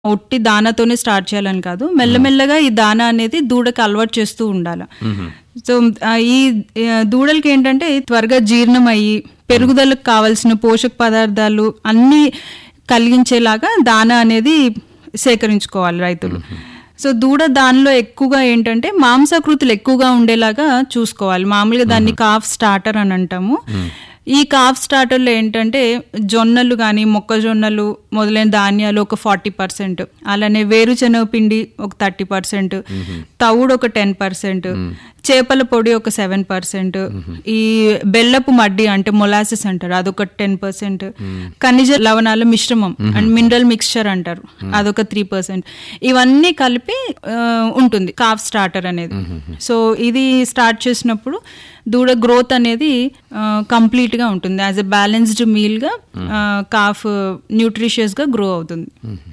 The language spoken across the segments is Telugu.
ఒట్టి దానాతోనే స్టార్ట్ చేయాలని కాదు మెల్లమెల్లగా ఈ దానా అనేది దూడకి అలవాటు చేస్తూ ఉండాలి సో ఆ, ఈ ఆ, దూడలకి ఏంటంటే త్వరగా జీర్ణం అయ్యి పెరుగుదలకు కావాల్సిన పోషక పదార్థాలు అన్నీ కలిగించేలాగా దానా అనేది సేకరించుకోవాలి రైతులు సో దూడ దానిలో ఎక్కువగా ఏంటంటే మాంసాకృతులు ఎక్కువగా ఉండేలాగా చూసుకోవాలి మామూలుగా దాన్ని కాఫ్ స్టార్టర్ అని అంటాము ఈ కాఫ్ స్టార్టర్లో ఏంటంటే జొన్నలు కానీ మొక్కజొన్నలు మొదలైన ధాన్యాలు ఒక ఫార్టీ పర్సెంట్ అలానే వేరుశనగ పిండి ఒక థర్టీ పర్సెంట్ తవుడు ఒక టెన్ పర్సెంట్ చేపల పొడి ఒక సెవెన్ పర్సెంట్ ఈ బెల్లపు మడ్డి అంటే మొలాసిస్ అంటారు అదొక టెన్ పర్సెంట్ ఖనిజ లవణాల మిశ్రమం అండ్ మినరల్ మిక్స్చర్ అంటారు అదొక త్రీ పర్సెంట్ ఇవన్నీ కలిపి ఆ, ఉంటుంది కాఫ్ స్టార్టర్ అనేది సో ఇది స్టార్ట్ చేసినప్పుడు దూడ గ్రోత్ అనేది కంప్లీట్ గా ఉంటుంది యాజ్ ఎ బ్యాలెన్స్డ్ మీల్ గా కాఫ్ న్యూట్రిషియస్ గా గ్రో అవుతుంది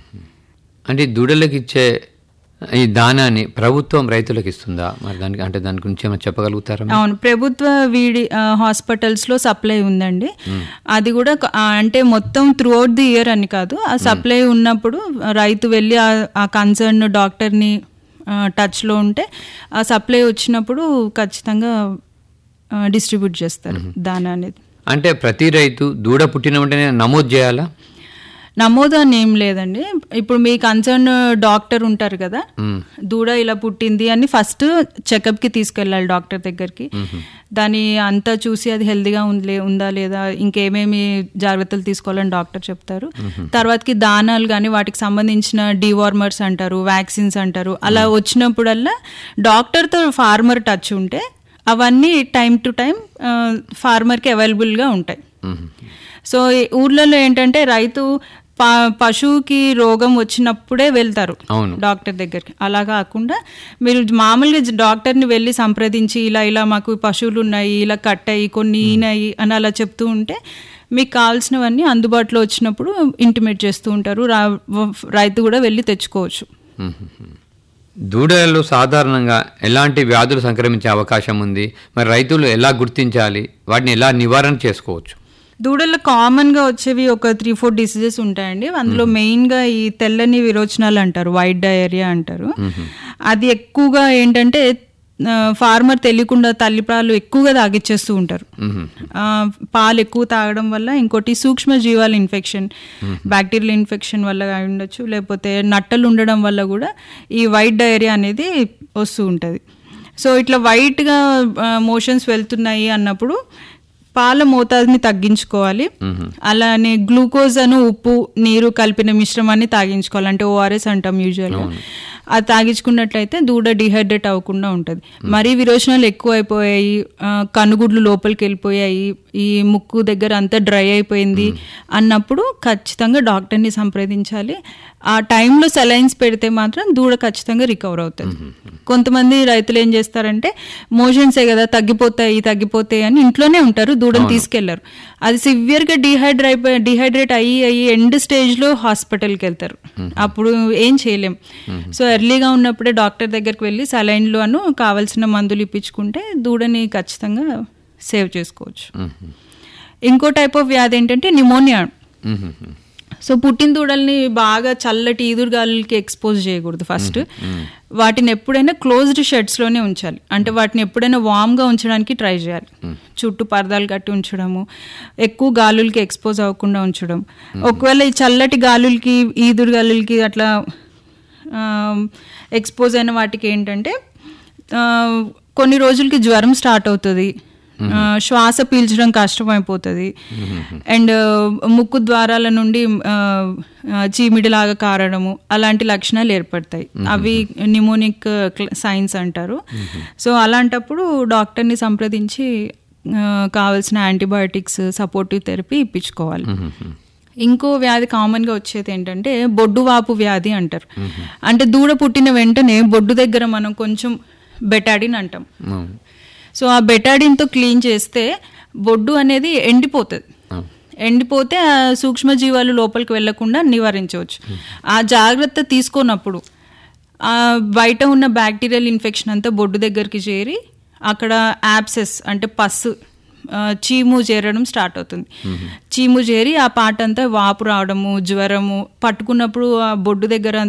అంటే ఈ దూడలకు ఇచ్చే ఈ దానాన్ని ప్రభుత్వం రైతులకు ఇస్తుందా మరి దానికి అంటే దాని గురించి ఏమైనా చెప్పగలుగుతారా మీరు? అవును ప్రభుత్వ వీడి హాస్పిటల్స్ లో సప్లై ఉందండి అది కూడా క- ఆ, అంటే మొత్తం త్రూ అవుట్ ది ఇయర్ అని కాదు ఆ సప్లై ఉన్నప్పుడు రైతు వెళ్ళి ఆ- ఆ కన్సర్న్ డాక్టర్ని టచ్ లో ఉంటే ఆ సప్లై వచ్చినప్పుడు ఖచ్చితంగా డిస్ట్రిబ్యూట్ చేస్తారు దాని అనేది అంటే ప్రతి రైతు దూడ పుట్టిన వెంటనే నమోదు చేయాలా నమోదు అని ఏం లేదండి ఇప్పుడు మీ కన్సర్న్ డాక్టర్ ఉంటారు కదా దూడ ఇలా పుట్టింది అని ఫస్ట్ చెకప్కి తీసుకెళ్ళాలి డాక్టర్ దగ్గరికి దాని అంతా చూసి అది హెల్దీగా ఉందిలే ఉందా లేదా ఇంకేమేమి జాగ్రత్తలు తీసుకోవాలని డాక్టర్ చెప్తారు తర్వాతకి దానాలు కానీ వాటికి సంబంధించిన డివార్మర్స్ అంటారు వ్యాక్సిన్స్ అంటారు అలా వచ్చినప్పుడల్లా డాక్టర్తో ఫార్మర్ టచ్ ఉంటే అవన్నీ టైం టు టైం ఫార్మర్కి అవైలబుల్గా ఉంటాయి సో ఈ ఊర్లలో ఏంటంటే రైతు ప- పశువుకి రోగం వచ్చినప్పుడే వెళ్తారు అవును. డాక్టర్ దగ్గరికి అలా కాకుండా మీరు మామూలుగా జ- డాక్టర్ని వెళ్ళి సంప్రదించి ఇలా ఇలా మాకు పశువులు ఉన్నాయి ఇలా కట్టాయి కొన్ని ఈనాయి అని అలా చెప్తూ ఉంటే మీకు కావాల్సినవన్నీ అందుబాటులో వచ్చినప్పుడు ఇంటిమేట్ చేస్తూ ఉంటారు రా- వ- రైతు కూడా వెళ్ళి తెచ్చుకోవచ్చు దూడలలో సాధారణంగా ఎలాంటి వ్యాధులు సంక్రమించే అవకాశం ఉంది మరి రైతులు ఎలా గుర్తించాలి వాటిని ఎలా నివారణ చేసుకోవచ్చు దూడల్లో కామన్ గా వచ్చేవి ఒక త్రీ ఫోర్ డిసీజెస్ ఉంటాయండి అందులో మెయిన్ గా ఈ తెల్లని విరోచనాలు అంటారు వైట్ డయేరియా అంటారు అది ఎక్కువగా ఏంటంటే ఫార్మర్ తెలియకుండా తల్లిపాలు ఎక్కువగా తాగిచ్చేస్తూ ఉంటారు ఆ, పాలు ఎక్కువ తాగడం వల్ల ఇంకోటి సూక్ష్మ జీవాల ఇన్ఫెక్షన్ బ్యాక్టీరియల్ ఇన్ఫెక్షన్ వల్ల అయి ఉండొచ్చు లేకపోతే నట్టలు ఉండడం వల్ల కూడా ఈ వైట్ డయేరియా అనేది వస్తూ ఉంటుంది సో ఇట్లా వైట్గా మోషన్స్ వెళ్తున్నాయి అన్నప్పుడు పాల మోతాదుని తగ్గించుకోవాలి అలానే గ్లూకోజ్ అను ఉప్పు నీరు కలిపిన మిశ్రమాన్ని తాగించుకోవాలి అంటే ఓఆర్ఎస్ అంటాం యూజువల్గా అది తాగించుకున్నట్లయితే దూడ డిహైడ్రేట్ అవ్వకుండా ఉంటుంది మరీ విరోచనాలు ఎక్కువ అయిపోయాయి ఆ, కనుగుడ్లు లోపలికి వెళ్ళిపోయాయి ఈ ముక్కు దగ్గర అంతా డ్రై అయిపోయింది అన్నప్పుడు ఖచ్చితంగా డాక్టర్ని సంప్రదించాలి ఆ టైంలో సెలైన్స్ పెడితే మాత్రం దూడ ఖచ్చితంగా రికవర్ అవుతుంది కొంతమంది రైతులు ఏం చేస్తారంటే మోషన్సే కదా తగ్గిపోతాయి తగ్గిపోతాయి అని ఇంట్లోనే ఉంటారు దూడను తీసుకెళ్లారు అది సివియర్ గా డిహైడ్రేట్ అయిపోయి డిహైడ్రేట్ అయ్యి అయ్యి ఎండ్ స్టేజ్ లో హాస్పిటల్కి వెళ్తారు అప్పుడు ఏం చేయలేం సో ఎర్లీగా ఉన్నప్పుడే డాక్టర్ దగ్గరికి వెళ్ళి సలైన్లు అను కావాల్సిన మందులు ఇప్పించుకుంటే దూడని ఖచ్చితంగా సేవ్ చేసుకోవచ్చు ఇంకో టైప్ ఆఫ్ వ్యాధి ఏంటంటే నిమోనియా సో పుట్టిన దూడల్ని బాగా చల్లటి ఈదురుగాలులకి ఎక్స్పోజ్ చేయకూడదు ఫస్ట్ వాటిని ఎప్పుడైనా క్లోజ్డ్ షెడ్స్ లోనే ఉంచాలి అంటే వాటిని ఎప్పుడైనా వామ్ గా ఉంచడానికి ట్రై చేయాలి చుట్టూ పరదాలు కట్టి ఉంచడము ఎక్కువ గాలులకి ఎక్స్పోజ్ అవ్వకుండా ఉంచడం ఒకవేళ ఈ చల్లటి గాలులకి ఈదురు గాలులకి అట్లా ఎక్స్పోజ్ అయిన వాటికి ఏంటంటే ఆ, కొన్ని రోజులకి జ్వరం స్టార్ట్ అవుతుంది ఆ, శ్వాస పీల్చడం కష్టమైపోతుంది అండ్ ముక్కు ద్వారాల నుండి ఆ, ఆ, చీమిడిలాగా కారడము అలాంటి లక్షణాలు ఏర్పడతాయి అవి నిమోనిక్ సైన్స్ అంటారు సో అలాంటప్పుడు డాక్టర్ని సంప్రదించి ఆ, కావాల్సిన యాంటీబయాటిక్స్ సపోర్టివ్ థెరపీ ఇప్పించుకోవాలి ఇంకో వ్యాధి కామన్ గా వచ్చేది ఏంటంటే బొడ్డు వాపు వ్యాధి అంటారు అంటే దూడ పుట్టిన వెంటనే బొడ్డు దగ్గర మనం కొంచెం బెటాడిన్ అంటాం అవును. సో ఆ బెటాడిన్తో క్లీన్ చేస్తే బొడ్డు అనేది ఎండిపోతుంది ఎండిపోతే ఆ సూక్ష్మజీవాలు లోపలికి వెళ్లకుండా నివారించవచ్చు ఆ జాగ్రత్త తీసుకున్నప్పుడు ఆ బయట ఉన్న బ్యాక్టీరియల్ ఇన్ఫెక్షన్ అంతా బొడ్డు దగ్గరికి చేరి అక్కడ యాప్సెస్ అంటే పస్సు ఆ, చీము చేరడం స్టార్ట్ అవుతుంది చీము చేరి ఆ పాట అంతా వాపు రావడము జ్వరము పట్టుకున్నప్పుడు ఆ బొడ్డు దగ్గర